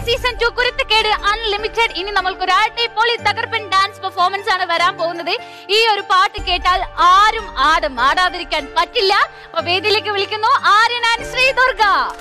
Season two കുരുത്തക്കേട് unlimited ഇനി നമ്മൾക്ക് ഒരു അടിപൊളി തകർപ്പൻ ഡാൻസ് പെർഫോമൻസ് ആണ് വരാൻ പോകുന്നത് ഈ ഒരു പാട്ട് കേട്ടാൽ ആരും ആടും ആടാതിരിക്കാൻ പറ്റില്ല അപ്പൊ വേദിയിലേക്ക് വിളിക്കുന്നു ആര്യൻ ആൻഡ് ശ്രീ ദുർഗ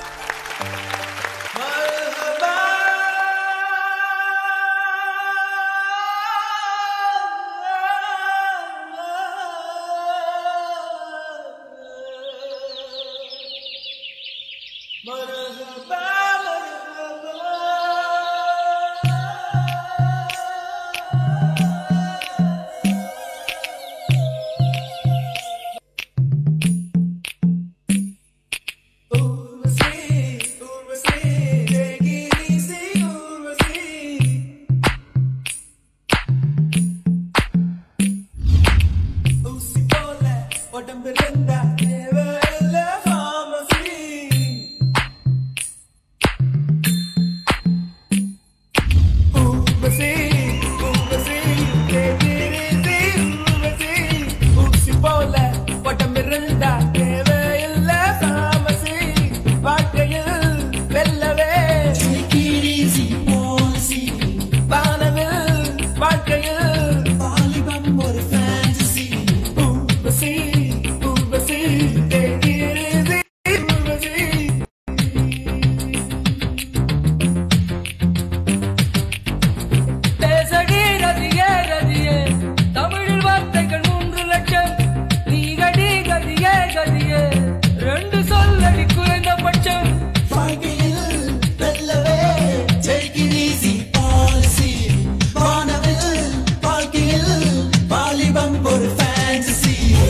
பேசடி ரதியே ரதியே தமிழில் வார்த்தைகள் மூன்று லட்சம் நீ கடி கதியே கதியே ரெண்டு சொல்லடி குறைந்தபட்சம் ஒரு ஃபேண்டசி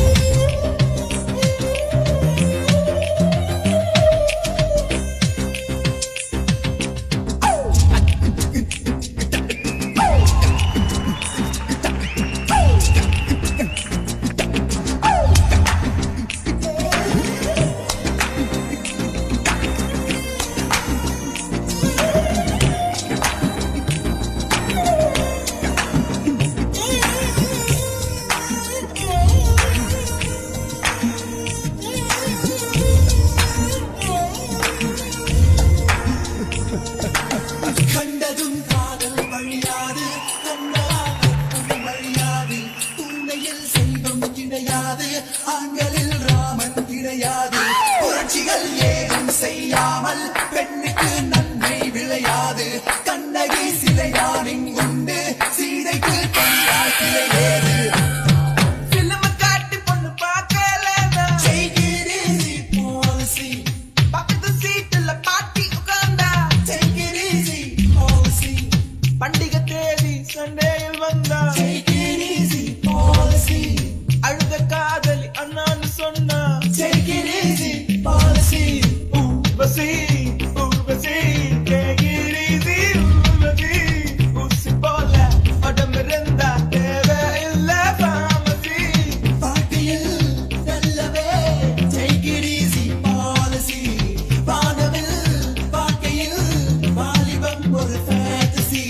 கண்டதும் காதல் வழியாது கண்டதும் வழியாது உண்மையில் செல்வம் கிடையாது ஆண்களில் ராமன் கிடையாது புரட்சிகள் ஏதும் செய்யாமல் பெண்ணுக்கு நன்மை விளையாது கண்ணகி சிலையான் இங்குண்டு சீதைக்கு கண்டால் கிளை ஏது பிலிம் காட்டி பொண்ணு பார்க்கலனா Take it easy, policy. பக்கத்து சீட்டுல பாட்டி உட்கார்ந்தா Take it easy, policy. பண்டிகை தேதி சண்டேயில் வந்தா Take it easy, policy. அழுத காதலி அண்ணான்னு சொன்னா Take it easy, policy. Urvashi Urvashi take it easy, Urvashi ஊசி போல உடம்பு இருந்தா தேவையில்ல pharmacy. வாழ்க்கையில் நல்லவே Take it easy, policy. வானவில் வாழ்க்கையில் வாலிபம் ஒரு fantasy.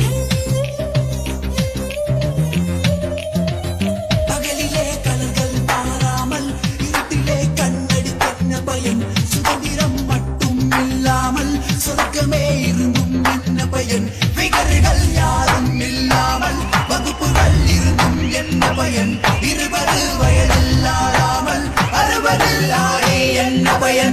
பகலிலே கலர்கள் பாராமல் இருட்டிலே கண்ணடி கண்ண பயன் சுதந்திரம் மட்டும் இல்லாமல் சொர்க்கமே இருந்தும் என்ன பயன் விகர்கள் யாரும் இல்லாமல் வகுப்புகள் இருந்தும் என்ன பயன் இருபது வயதில்லாமல் அறுபதில்லாரே என்ன பயன்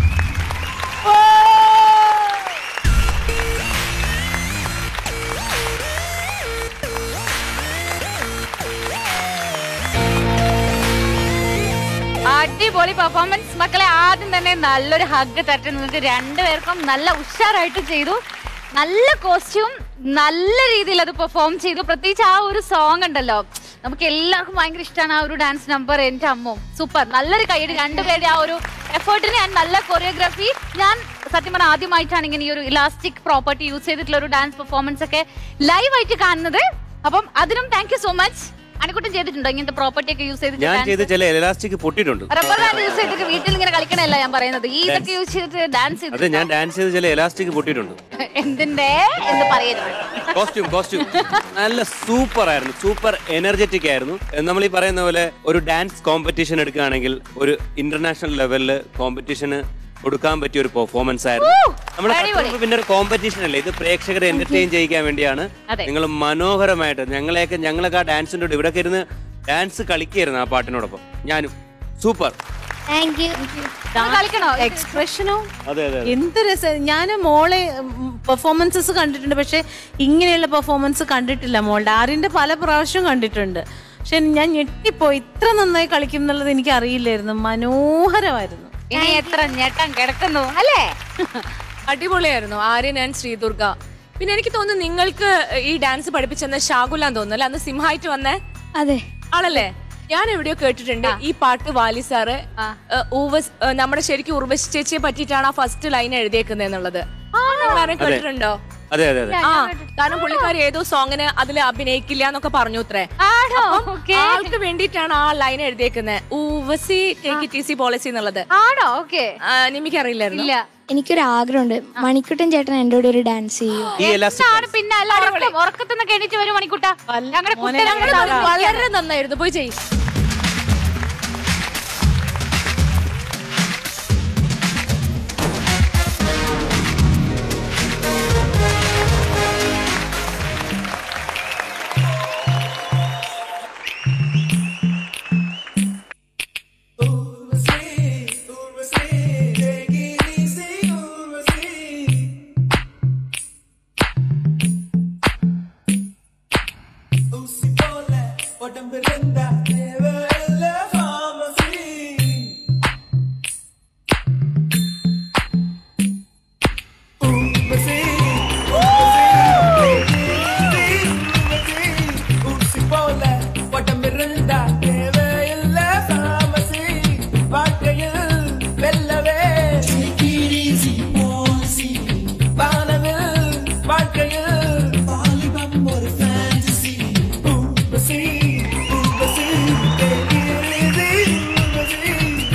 അടിപൊളി പെർഫോമൻസ് മക്കളെ ആദ്യം തന്നെ നല്ലൊരു ഹഗ് തട്ടി നിങ്ങൾക്ക് രണ്ടുപേർക്കും നല്ല ഉഷാറായിട്ട് ചെയ്തു നല്ല കോസ്റ്റ്യൂം നല്ല രീതിയിൽ അത് പെർഫോം ചെയ്തു പ്രത്യേകിച്ച് ആ ഒരു സോങ് ഉണ്ടല്ലോ നമുക്ക് എല്ലാവർക്കും ഭയങ്കര ഇഷ്ടമാണ് ആ ഒരു ഡാൻസ് നമ്പർ എൻ്റെ അമ്മ സൂപ്പർ നല്ലൊരു കൈയ്യടി രണ്ടുപേരുടെ ആ ഒരു എഫേർട്ടിന് ഞാൻ നല്ല കൊറിയോഗ്രാഫി ഞാൻ സത്യം പറഞ്ഞാൽ ആദ്യമായിട്ടാണ് ഇങ്ങനെ ഈ ഒരു ഇലാസ്റ്റിക് പ്രോപ്പർട്ടി യൂസ് ചെയ്തിട്ടുള്ള ഒരു ഡാൻസ് പെർഫോമൻസ് ഒക്കെ ലൈവായിട്ട് കാണുന്നത് അപ്പം അതിനും thank you so much Anikuttan ചെയ്തിട്ടുണ്ടോ ഇങ്ങനത്തെ പ്രോപ്പർട്ടി ഒക്കെ യൂസ് ചെയ്തിട്ട് ഞാൻ dance? ചെയ്ത് ചില എലാസ്റ്റിക് പൊട്ടിയിട്ടുണ്ട് റബ്ബർ ബാൻഡ് യൂസ് ചെയ്തിട്ട് വീട്ടിൽ ഇങ്ങനെ കളിക്കണല്ല ഞാൻ പറയുന്നത് ഈ ഇതൊക്കെ യൂസ് ചെയ്തിട്ട് ഡാൻസ് അതെ ഞാൻ ചെയ്തിട്ട് ഡാൻസ് ചെയ്ത് ചില എലാസ്റ്റിക് പൊട്ടിയിട്ടുണ്ട് എന്തിന്റെ എന്ന് പറയരുത് കോസ്റ്റ്യൂം കോസ്റ്റ്യൂം നല്ല സൂപ്പർ ആയിരുന്നു സൂപ്പർ എനർജറ്റിക് ആയിരുന്നു നമ്മൾ ഈ പറയുന്ന പോലെ ഒരു ഡാൻസ് കോമ്പറ്റീഷൻ എടുക്കുകയാണെങ്കിൽ ഒരു ഇന്റർനാഷണൽ ലെവലിൽ കോമ്പറ്റീഷന് കൊടുക്കാൻ പറ്റിയ ഒരു പെർഫോമൻസ് ആയിരുന്നു നമ്മുടെ അടിപൊളി. കട്ടുറുമ്പ് പിന്നെ ഒരു കോമ്പറ്റീഷൻ അല്ലേ ഇത് പ്രേക്ഷകരെ എന്റർടൈൻ ചെയ്യിക്കാൻ വേണ്ടിയാണ് അതെ. നിങ്ങൾ മനോഹരമായിട്ട് ഞങ്ങളെയൊക്കെ ഞങ്ങളൊക്കെ ആ ഡാൻസിന്റെ കൂടെ ഇവിടെ ഇരുന്ന് ഡാൻസ് കളിക്കായിരുന്നു ആ പാട്ടിനോടൊപ്പം ഞാനും സൂപ്പർ താങ്ക് യു ഒന്ന് കളിക്കണോ എക്സ്പ്രഷനോ അതെ അതെ എന്ത് രസം ഞാൻ മോളെ പെർഫോമൻസസ് കണ്ടിട്ടുണ്ട് പക്ഷെ ഇങ്ങനെയുള്ള പെർഫോമൻസ് കണ്ടിട്ടില്ല മോളുടെ ആരിന്റെ പല പ്രാവശ്യവും കണ്ടിട്ടുണ്ട് പക്ഷെ ഞാൻ ഞെട്ടിപ്പോയി ഇത്ര നന്നായി കളിക്കും എന്നുള്ളത് എനിക്ക് അറിയില്ലായിരുന്നു മനോഹരമായിരുന്നു ഇനി എത്ര ഞെട്ടം കിടക്കുന്നു അല്ലേ അടിപൊളിയായിരുന്നു ആര്യൻ ആൻഡ് ശ്രീദുർഗ പിന്നെ എനിക്ക് തോന്നുന്നു നിങ്ങൾക്ക് ഈ ഡാൻസ് പഠിപ്പിച്ചെന്ന ഷാകുലാന്ന് തോന്നുന്നു അല്ലെ അന്ന് സിംഹായിട്ട് വന്നേ അതെ ആണല്ലേ ഞാൻ എവിടെയോ കേട്ടിട്ടുണ്ട് ഈ പാട്ട് വാലി സാറ് ഏ, ഊവസ് ഏ, നമ്മുടെ ശരിക്കും ഉർവശി ചേച്ചിയെ പറ്റിയിട്ടാണ് ആ ഫസ്റ്റ് ലൈൻ എഴുതിയേക്കുന്നത് എന്നുള്ളത് നിങ്ങളാരും കേട്ടിട്ടുണ്ടോ അതെ അതെ അതെ ആ കാരണം പുള്ളിക്കാരി ഏതോ സോങ്ങിന് അതിൽ അഭിനയിക്കില്ല എന്നൊക്കെ പറഞ്ഞു അത്രേ ആണോ ഓക്കെ ആൾക്ക് വേണ്ടിയിട്ടാണ് ആ ലൈൻ എഴുതിയേക്കുന്നത് ഊവസി ടേക്ക് ടി സി പോളിസി എന്നുള്ളത് ആണോ ഓക്കെ നിമിക്ക് അറിയില്ലായിരുന്നു ഇല്ല എനിക്കൊരു ആഗ്രഹമുണ്ട് മണിക്കുട്ടൻ ചേട്ടൻ എൻ്റെ കൂടെ ഒരു ഡാൻസ് ചെയ്യും ഈ എലാസ്റ്റിക് എന്താണ് പിന്നെ അല്ല ഉറക്കം ഉറക്കത്തുനിന്ന് എണീറ്റ് വരും മണിക്കൂട്ട ഞങ്ങളുടെ മോനെ, കുട്ടനെ ഞങ്ങള് കൂടെ പറ- വളരെ നന്നായിരുന്നു പോയി ചെയ്യും உடம்பு ரெண்டா தேவையில்ல pharmacy. ஊர்வசி, ஊர்வசி, ஊர்வசி, ஊசி போல உடம்பு ரெண்டா தேவையில்ல pharmacy. வாழ்க்கையில் வெல்லவே Take it easy, policy. வானவில் வாழ்க்கையில் வாலிபம் ஒரு fantasy. Urvashi, Urvashi, take it easy, Urvashi.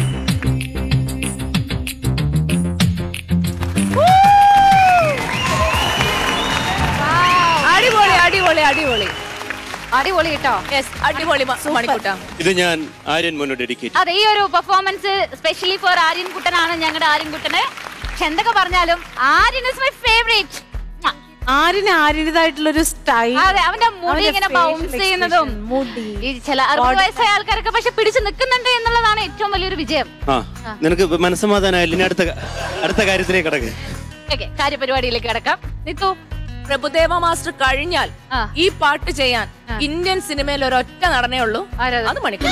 അടിപൊളി അടിപൊളി അടിപൊളി അടിപൊളി കേട്ടോ യെസ് അടിപൊളി മ- മണിക്കൂട്ട ഇത് ഞാൻ ആര്യൻ മോനോ ഡെഡിക്കേറ്റ് അതെ ഈ ഒരു പെർഫോമൻസ് സ്പെഷ്യലി ഫോർ ആര്യൻ കുട്ടനാണ് ഞങ്ങളുടെ ആര്യൻ കുട്ടന് പക്ഷെ എന്തൊക്കെ പറഞ്ഞാലും ആര്യൻ ഇസ് മൈ ഫേവറേറ്റ് ആരിന് ആരിൻ്റെതായിട്ടുള്ള ഒരു സ്റ്റൈൽ അതെ അവന്റെ മുടി ഇങ്ങനെ ബൗൺസ് ചെയ്യുന്നതും മുടി ഈ ചില അറുപത് വയസ്സായ ആൾക്കാരൊക്കെ പക്ഷെ പിടിച്ചു നിൽക്കുന്നുണ്ട് എന്നുള്ളതാണ് ഏറ്റവും വലിയൊരു വിജയം ആ നിനക്ക് മനസ്സമാധാനമായില്ല ഇനി അടുത്ത അടുത്ത കാര്യത്തിലേക്ക് കിടക്ക് ഓക്കെ കാര്യപരിപാടിയിലേക്ക് കിടക്കാം നിത്തു പ്രഭുദേവ മാസ്റ്റർ കഴിഞ്ഞാൽ ആ. ഈ പാട്ട് ചെയ്യാൻ ഇന്ത്യൻ സിനിമയിൽ ഒരൊറ്റ നടനേ ഉള്ളൂ ആരത്? അത് മണിക്കൂർ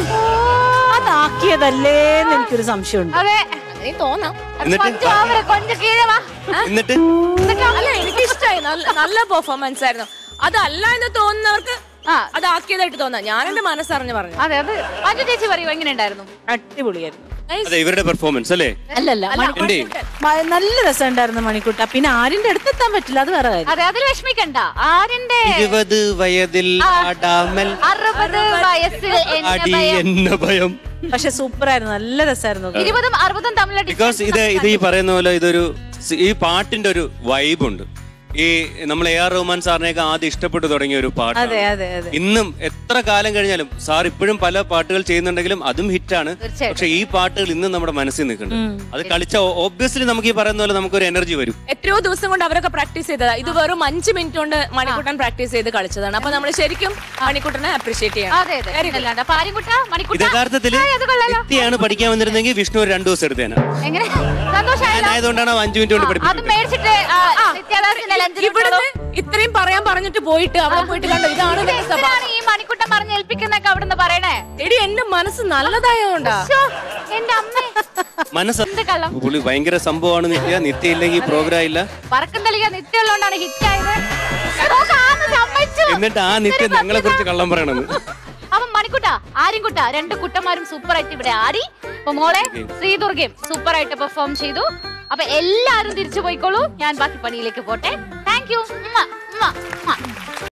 അതാക്കിയതല്ലേ എന്ന് എനിക്കൊരു സംശയമുണ്ട് അതെ എനിക്ക് തോന്നാം എന്നിട്ട് കൊഞ്ച് ഓവറ്, കൊഞ്ച് കീഴെ വാ. എന്നിട്ട് അല്ല എനിക്ക് ഇഷ്ടമായി നല്ല നല്ല പെർഫോമൻസ് ആയിരുന്നു അതല്ല എന്ന് തോന്നുന്നവർക്ക് ആ. അതാക്കിയതായിട്ട് തോന്നാം ഞാൻ എന്റെ മനസ്സറിഞ്ഞ് പറഞ്ഞു അതെ അത് മഞ്ജു ചേച്ചി പറയൂ എങ്ങനെ ഉണ്ടായിരുന്നു അടിപൊളിയായിരുന്നു അതെ ഇവരുടെ പെർഫോമൻസ് അല്ലേ അല്ലല്ല എന്റെ മ- നല്ല രസമുണ്ടായിരുന്നു മണിക്കൂട്ട പിന്നെ ആരിന്റെ അടുത്തെത്താൻ പറ്റില്ല അത് വേറെ കാര്യം അതെ അതിൽ വിഷമിക്കണ്ട ആരിന്റെ ഇരുപത് വയതിൽ ആടാമൽ അറുപത് വയസ്സിൽ എന്നെ അടി ഭയം. എന്ന ഭയം പക്ഷെ സൂപ്പർ ആയിരുന്നു നല്ല രസമായിരുന്നു ഇരുപതും അറുപതും തമ്മിലുള്ള ബിക്കോസ് ഇത് ഇത് ഈ പറയുന്ന പോലെ ഇതൊരു സി- ഈ പാട്ടിന്റെ ഒരു വൈബ് ഉണ്ട് ഈ നമ്മൾ എ ആർ റഹ്മാൻ സാറിനെയൊക്കെ ആദ്യം ഇഷ്ടപ്പെട്ടു തുടങ്ങിയ ഒരു അതെ പാട്ടാണ് അതെ അതെ ഇന്നും എത്ര കാലം കഴിഞ്ഞാലും സാർ ഇപ്പോഴും പല പാട്ടുകൾ ചെയ്യുന്നുണ്ടെങ്കിലും അതും ഹിറ്റാണ് തീർച്ചയായിട്ടും. പക്ഷെ ഈ പാട്ടുകൾ ഇന്നും നമ്മുടെ മനസ്സിൽ നിൽക്കുന്നുണ്ട് അത് കളിച്ച ഓബ്വിയസ്ലി നമുക്ക് ഈ പറയുന്ന പോലെ നമുക്കൊരു എനർജി വരും എത്രയോ ദിവസം കൊണ്ട് അവരൊക്കെ പ്രാക്ടീസ് ചെയ്തതാ ഇത് വെറും അഞ്ച് മിനിറ്റ് കൊണ്ട് മണിക്കൂട്ടൻ പ്രാക്ടീസ് ചെയ്ത് കളിച്ചതാണ് അപ്പൊ നമ്മൾ ശരിക്കും മണിക്കൂട്ടനെ അപ്രീഷിയേറ്റ് ചെയ്യണം അതെ അതെ അല്ലാണ്ട് അപ്പൊ ആര്യൻകുട്ട മണിക്കുട്ട ഇത് യഥാർത്ഥത്തില് ആ, അത് കൊള്ളാലോ വ്യക്തിയാണ് പഠിക്കാൻ വന്നിരുന്നെങ്കിൽ വിഷ്ണു ഒരു രണ്ടു ദിവസം എടുത്തേനെ എങ്ങനെ സന്തോഷമായല്ലോ ഞാനായതുകൊണ്ടാണ് അവൻ അഞ്ചു മിനിറ്റ് കൊണ്ട് അത് പഠിപ്പിച്ചത് മേടിച്ചിട്ട് ആ, നിത്യാദാസിന്റെ ലഞ്ചിന് ഇവിടുന്ന് ഇത്രയും പറയാൻ പറഞ്ഞിട്ട് പോയിട്ട് അവിടെ പോയിട്ട് കണ്ടോ ഇതാണ് ഇത് നിന്റെ സഭ എന്തിനാണ് ഈ മണിക്കുട്ടൻ പറഞ്ഞ് ഏൽപ്പിക്കുന്നൊക്കെ അവിടുന്ന് പറയണേ എടി എന്റെ മനസ്സ് നല്ലതായോണ്ടാ ശ്ശോ, എന്റെ അമ്മ മനസ്സ് എന്ത് കള്ളം പുള്ളി ഭയങ്കര സംഭവമാണ് നിത്യ നിത്യ ഇല്ലെങ്കിൽ പ്രോഗ്രാം ഇല്ല പറക്കം തളിക നിത്യമുള്ളതുകൊണ്ടാണ് ഹിറ്റ് ആയത് എടോ, ആന്ന് സമ്മതിച്ചു. എന്നിട്ട് ആ നിത്യ ഞങ്ങളെ കുറിച്ച് കള്ളം പറയണമെന്ന് അപ്പം മണിക്കുട്ട ആര്യൻകുട്ട രണ്ട് കുട്ടന്മാരും സൂപ്പർ ആയിട്ട് ഇവിടെ ആടി അപ്പൊ മോളെ ശ്രീദുർഗയും സൂപ്പർ ആയിട്ട് പെർഫോം ചെയ്തു അപ്പൊ എല്ലാരും തിരിച്ചു പോയിക്കോളൂ ഞാൻ ബാക്കി പണിയിലേക്ക് പോട്ടെ താങ്ക് യു